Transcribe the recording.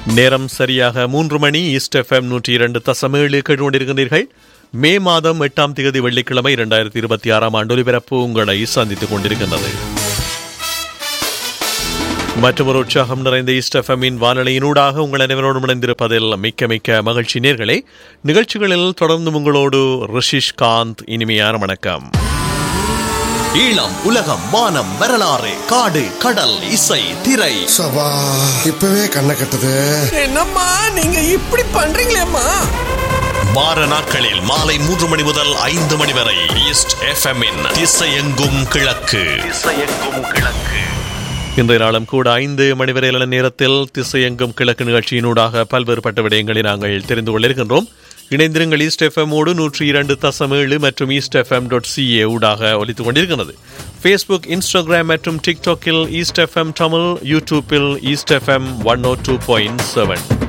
நேரம் சரியாக மூன்று மணி ஈஸ்ட் எஃப்எம் நூற்றி இரண்டு தசம் ஏழு கேட்டுக்கொண்டிருக்கிறீர்கள் மே மாதம் எட்டாம் தேதி வெள்ளிக்கிழமை இரண்டாயிரத்தி இருபத்தி ஆறாம் ஆண்டு ஒலிபரப்பு உங்களை சந்தித்துக் கொண்டிருக்கின்றது மற்றொரு உற்சாகம் நிறைந்த ஈஸ்ட் எஃப்எம்மின் வானொலியினூடாக உங்கள் அனைவரோடும் இணைந்திருப்பதில் மிக்க மிக்க மகிழ்ச்சி நேர்களே நிகழ்ச்சிகளில் தொடர்ந்து உங்களோடு ரிஷிஷ் காந்த் இனிமையான வணக்கம் ஈழம் உலகம் வானம் வரலாறு காடு கடல் இசை திரை சபா இப்பவே கண்ணை கட்டுது என்னம்மா நீங்க இப்படி பண்றீங்களேம்மா வார நாட்களில் மாலை மூன்று மணி முதல் ஐந்து மணி வரை ஈஸ்ட் எஃப்எம் திசையெங்கும் கிழக்கு திசையெங்கும் கிழக்கு இன்றைய நாளும் கூட ஐந்து மணி வரையிலான நேரத்தில் திசையெங்கும் கிழக்கு நிகழ்ச்சியினூடாக பல்வேறுபட்ட விடயங்களை நாங்கள் தெரிந்து கொள்ள இருக்கின்றோம் இணைந்திருங்கள் ஈஸ்ட் எஃப்எம்மோடு நூற்றி இரண்டு தசம் ஏழு மற்றும் ஈஸ்ட் எஃப்எம் டாட் சிஏ ஊடாக ஒலித்துக் கொண்டிருக்கிறது ஃபேஸ்புக் இன்ஸ்டாகிராம் மற்றும் டிக்டாக்கில் ஈஸ்ட் எஃப்எம் தமிழ் யூடியூப்பில் East FM one O two point seven